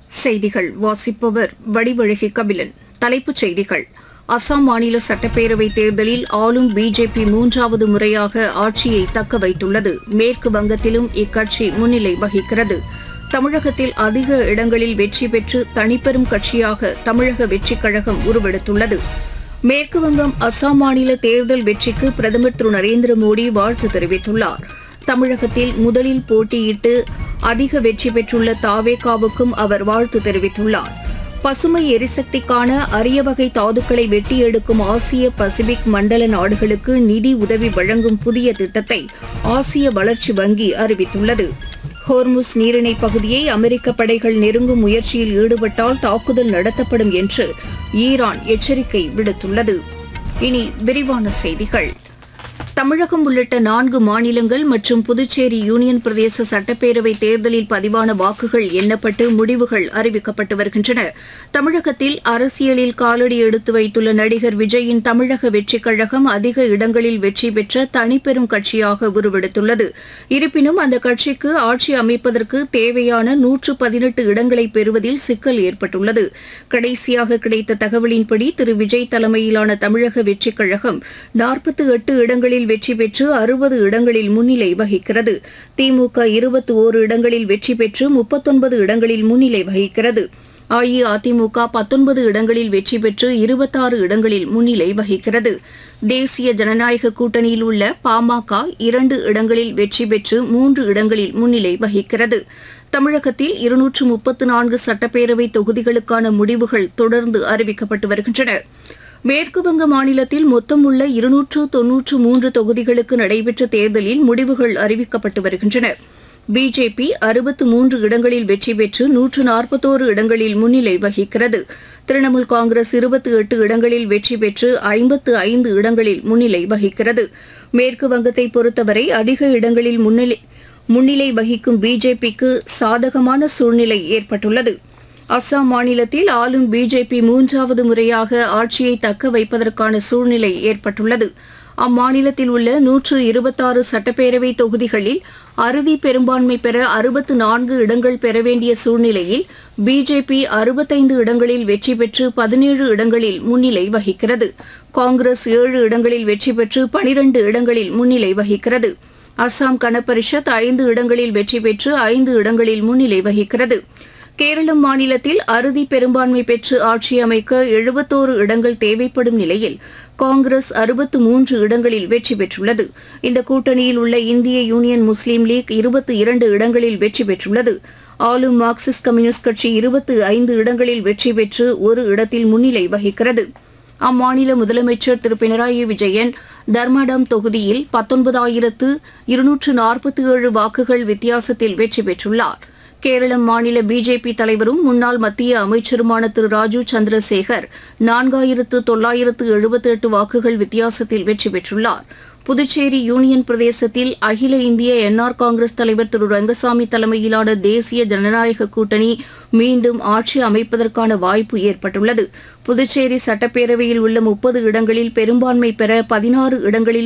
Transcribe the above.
செய்திகள் வாசிப்பவர் வடிவழகி கபிலன் தலைப்புச் செய்திகள் அசாம் மாநில சட்டப்பேரவைத் தேர்தலில் ஆளும் பிஜேபி மூன்றாவது முறையாக ஆட்சியை தக்க வைத்துள்ளது மேற்கு வங்கத்திலும் இக்கட்சி முன்னிலை வகிக்கிறது தமிழகத்தில் அதிக இடங்களில் வெற்றி பெற்று தனிப்பெரும் கட்சியாக தமிழக வெற்றிக் கழகம் உருவெடுத்துள்ளது மேற்கு வங்கம் அசாம் மாநில தேர்தல் வெற்றிக்கு பிரதமர் திரு நரேந்திர மோடி வாழ்த்து தெரிவித்துள்ளார் தமிழகத்தில் முதலில் போட்டியிட்டு அதிக வெற்றி பெற்றுள்ள தாவேகாவுக்கும் அவர் வாழ்த்து தெரிவித்துள்ளார் பசுமை எரிசக்திக்கான அரிய வகை தாதுக்களை வெட்டி எடுக்கும் ஆசிய பசிபிக் மண்டல நாடுகளுக்கு நிதி உதவி வழங்கும் புதிய திட்டத்தை ஆசிய வளர்ச்சி வங்கி அறிவித்துள்ளது ஹோர்முஸ் நீரிணை பகுதியை அமெரிக்க படைகள் நெருங்கும் முயற்சியில் ஈடுபட்டால் தாக்குதல் நடத்தப்படும் என்று ஈரான் எச்சரிக்கை விடுத்துள்ளது இனி விரிவான செய்திகள் தமிழகம் உள்ளிட்ட நான்கு மாநிலங்கள் மற்றும் புதுச்சேரி யூனியன் பிரதேச சட்டப்பேரவை தேர்தலில் பதிவான வாக்குகள் எண்ணப்பட்டு முடிவுகள் அறிவிக்கப்பட்டு வருகின்றன தமிழகத்தில் அரசியலில் காலடி எடுத்து வைத்துள்ள நடிகர் விஜயின் தமிழக வெற்றிக் கழகம் அதிக இடங்களில் வெற்றி பெற்ற தனிப்பெரும் கட்சியாக உருவெடுத்துள்ளது இருப்பினும் அந்த கட்சிக்கு ஆட்சி அமைப்பதற்கு தேவையான நூற்று பதினெட்டு இடங்களை பெறுவதில் சிக்கல் ஏற்பட்டுள்ளது கடைசியாக கிடைத்த தகவலின்படி திரு விஜய் தலைமையிலான தமிழக வெற்றிக் கழகம் நாற்பத்தி எட்டு இடங்களில் வெற்றி பெற்று அறுபது இடங்களில் முன்னிலை வகிக்கிறது திமுக இருபத்தி ஓரு இடங்களில் வெற்றி பெற்று முப்பத்தொன்பது இடங்களில் முன்னிலை வகிக்கிறது அஇஅதிமுக பத்தொன்பது இடங்களில் வெற்றி பெற்று இருபத்தாறு இடங்களில் முன்னிலை வகிக்கிறது தேசிய ஜனநாயக கூட்டணியில் உள்ள பாமக இரண்டு இடங்களில் வெற்றி பெற்று மூன்று இடங்களில் முன்னிலை வகிக்கிறது தமிழகத்தில் இருநூற்று முப்பத்து நான்கு சட்டப்பேரவை தொகுதிகளுக்கான முடிவுகள் தொடர்ந்து அறிவிக்கப்பட்டு வருகின்றன மேற்குவங்க மாநிலத்தில் மொத்தம் உள்ள இருநூற்று தொன்னூற்று மூன்று தொகுதிகளுக்கு நடைபெற்ற தேர்தலில் முடிவுகள் அறிவிக்கப்பட்டு வருகின்றன பிஜேபி அறுபத்து மூன்று இடங்களில் வெற்றி பெற்று நூற்று நாற்பத்தோரு இடங்களில் முன்னிலை வகிக்கிறது திரிணாமுல் காங்கிரஸ் இருபத்தி எட்டு இடங்களில் வெற்றி பெற்று ஐம்பத்து ஐந்து இடங்களில் முன்னிலை வகிக்கிறது மேற்கு வங்கத்தை பொறுத்தவரை அதிக இடங்களில் முன்னிலை முன்னிலை வகிக்கும் பிஜேபிக்கு சாதகமான சூழ்நிலை ஏற்பட்டுள்ளது அஸ்ஸாம் மாநிலத்தில் ஆளும் பிஜேபி மூன்றாவது முறையாக ஆட்சியை தக்க வைப்பதற்கான சூழ்நிலை ஏற்பட்டுள்ளது அம்மாநிலத்தில் உள்ள நூற்று இருபத்தாறு சட்டப்பேரவை தொகுதிகளில் அறுதி பெரும்பான்மை பெற அறுபத்து நான்கு இடங்கள் பெற வேண்டிய சூழ்நிலையில் பிஜேபி அறுபத்தைந்து இடங்களில் வெற்றி பெற்று பதினேழு இடங்களில் முன்னிலை வகிக்கிறது காங்கிரஸ் ஏழு இடங்களில் வெற்றி பெற்று பனிரண்டு இடங்களில் முன்னிலை வகிக்கிறது அஸ்ஸாம் கனபரிஷத் ஐந்து இடங்களில் வெற்றி பெற்று ஐந்து இடங்களில் முன்னிலை வகிக்கிறது கேரளம் மாநிலத்தில் அறுதி பெரும்பான்மை பெற்று ஆட்சி அமைக்க எழுபத்தோரு இடங்கள் தேவைப்படும் நிலையில் காங்கிரஸ் அறுபத்து மூன்று இடங்களில் வெற்றி பெற்றுள்ளது இந்த கூட்டணியில் உள்ள இந்திய யூனியன் முஸ்லீம் லீக் இருபத்தி இரண்டு இடங்களில் வெற்றி பெற்றுள்ளது ஆளும் மார்க்சிஸ்ட் கம்யூனிஸ்ட் கட்சி இருபத்து ஐந்து இடங்களில் வெற்றி பெற்று ஒரு இடத்தில் முன்னிலை வகிக்கிறது அம்மாநில முதலமைச்சர் திரு பினராயி விஜயன் தர்மடம் தொகுதியில் பத்தொன்பதாயிரத்து இருநூற்று நாற்பத்தி ஏழு வாக்குகள் வித்தியாசத்தில் வெற்றி பெற்றுள்ளார் கேரளம் மாநில பிஜேபி தலைவரும் முன்னாள் மத்திய அமைச்சருமான திரு ராஜு சந்திரசேகர் நான்காயிரத்து தொள்ளாயிரத்து எழுபத்தி எட்டு வாக்குகள் வித்தியாசத்தில் வெற்றி பெற்றுள்ளார் புதுச்சேரி யூனியன் பிரதேசத்தில் அகில இந்திய என்ஆர் காங்கிரஸ் தலைவர் திரு ரங்கசாமி தலைமையிலான தேசிய ஜனநாயக கூட்டணி மீண்டும் ஆட்சி அமைப்பதற்கான வாய்ப்பு ஏற்பட்டுள்ளது புதுச்சேரி சட்டப்பேரவையில் உள்ள முப்பது இடங்களில் பெரும்பான்மை பெற பதினாறு இடங்களில்